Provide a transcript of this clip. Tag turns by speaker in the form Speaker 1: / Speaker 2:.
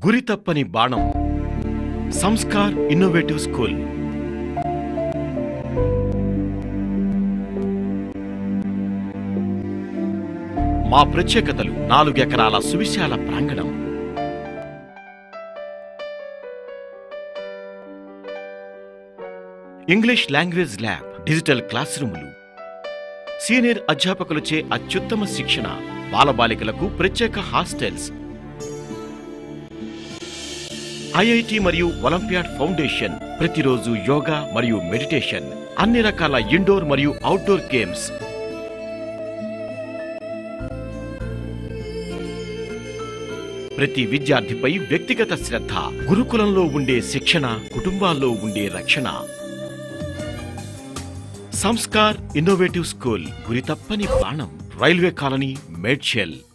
Speaker 1: గురి తప్పని బాణం సంస్కార్ ఇన్నోవేటివ్ స్కూల్ మా ప్రత్యేకతలు నాలుగెకరాల సువిశాల ప్రాంగణం English language lab digital class రూములు సీనియర్ అధ్యాపకులచే అత్యుత్తమ శిక్షణ బాలబాలికలకు ప్రత్యేక హాస్టల్స్ ఐఐటి మరియు ఒలింపియాడ్ ఫౌండేషన్ ప్రతిరోజు యోగా మరియు మెడిటేషన్ అన్ని రకాల ఇండోర్ మరియు అవుట్డోర్ గేమ్స్ ప్రతి విద్యార్థిపై వ్యక్తిగత శ్రద్ధ గురుకులంలో ఉండే శిక్షణ కుటుంబాల్లో ఉండే రక్షణ సంస్కార్ ఇన్నోవేటివ్ స్కూల్ గురి తప్పని బాణం రైల్వే కాలనీ మేడ్చెల్